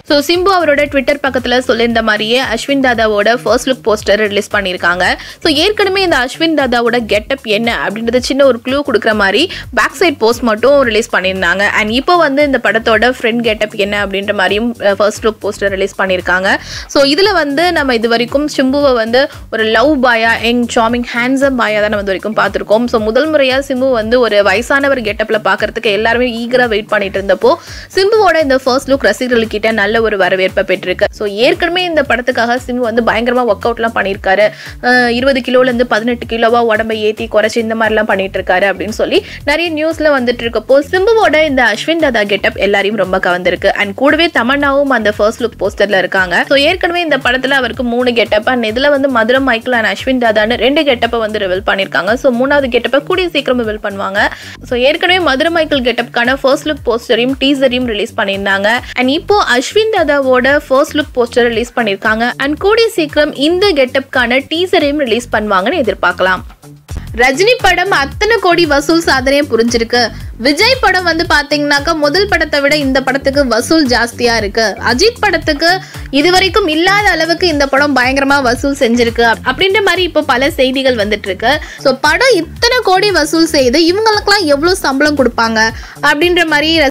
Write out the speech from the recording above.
so Simbu அவரோட Twitter பக்கத்தில் சொல்லியிருந்த மாதிரியே அஸ்வின் தாதாவோட ஃபர்ஸ்ட் லுக் போஸ்டர் ரிலீஸ் பண்ணியிருக்காங்க ஸோ ஏற்கனவே இந்த அஸ்வின் தாதாவோட கெட்டப் என்ன அப்படின்றது சின்ன ஒரு க்ளூ கொடுக்குற மாதிரி பேக் சைட் போஸ்ட் மட்டும் ரிலீஸ் பண்ணியிருந்தாங்க அண்ட் இப்போ வந்து இந்த படத்தோட ஃப்ரெண்ட் கெட்டப் என்ன அப்படின்ற மாதிரியும் ஃபர்ஸ்ட் லுக் போஸ்டர் ரிலீஸ் பண்ணியிருக்காங்க ஸோ இதில் வந்து நம்ம இது வரைக்கும் சிம்புவை வந்து ஒரு லவ் பாயா யங் சாமிங் ஹேண்ட்ஸம் பாயா தான் நம்ம இது வரைக்கும் பார்த்துருக்கோம் ஸோ முதல் முறையாக சிம்பு வந்து ஒரு வயசானவர் கெட்டப்பில் பார்க்கறதுக்கு எல்லாருமே ஈகராக வெயிட் பண்ணிட்டு இருந்தப்போ சிம்புவோட இந்த ஃபர்ஸ்ட் லுக் ரசிகர்கள்கிட்ட நல்ல ஒரு வரவேற்பை பெற்றிருக்கு ஸோ ஏற்கனவே இந்த படத்துக்காக சிம்பு வந்து பயங்கரமாக ஒர்க் அவுட்லாம் பண்ணியிருக்காரு அஹ் இருபது கிலோலேருந்து பதினெட்டு கிலோவா உடம்பை ஏற்றி குறைச்சி இந்த மாதிரிலாம் பண்ணிட்டு இருக்காரு அப்படின்னு சொல்லி நிறைய நியூஸ்ல வந்துட்டு இருக்கப்போ சிம்புவோட இந்த அஸ்வின் தாதா கெட்டப் எல்லாரையும் ரொம்ப கவர்ந்திருக்கு அண்ட் கூடவே தமன்னாவும் அந்த ஃபர்ஸ்ட் லுக் போஸ்டர்ல இருக்காங்க ஸோ ஏற்கனவே இந்த படத்துல அவருக்கு மூணு கெட்டப் அண்ட் இதுல வந்து மதுரை மைக்கேல் அண்ட் அஸ்வின் தாதான்னு ரெண்டு கெட்டப்பை வந்து ரிவீல் பண்ணியிருக்காங்க ஸோ மூணாவது கெட்டப்பை கூடிய சீக்கிரம் ரிவீல் பண்ணுவாங்க ஸோ ஏற்கனவே மதுரை மைக்கேல் கெட்டப்க்கான ஃபர்ஸ்ட் லுக் போஸ்டரையும் டீசரையும் ரிலீஸ் பண்ணியிருந்தாங்க அண்ட் இப்போ அஸ்வின் தாதாவோட ஃபர்ஸ்ட் லுக் போஸ்டர் ரிலீஸ் பண்ணியிருக்காங்க அண்ட் கூடிய சீக்கிரம் இந்த கெட்டப்க்கான டீசரையும் ரிலீஸ் பண்ணுவாங்கன்னு எதிர்பார்க்கலாம் ரஜினி படம் அத்தனை கோடி வசூல் சாதனையை புரிஞ்சிருக்கு விஜய் படம் வந்து பாத்தீங்கன்னாக்கா முதல் படத்தை விட இந்த படத்துக்கு வசூல் ஜாஸ்தியா இருக்கு அஜித் படத்துக்கு இதுவரைக்கும் இல்லாத அளவுக்கு இந்த படம் பயங்கரமா வசூல் செஞ்சிருக்கு அப்~ அப்படின்ற மாதிரி இப்போ பல செய்திகள் வந்துட்டு இருக்கு ஸோ படம் இத்தனை கோடி வசூல் செய்து இவங்களுக்கெல்லாம் எவ்வளவு சம்பளம் கொடுப்பாங்க அப்படின்ற மாதிரி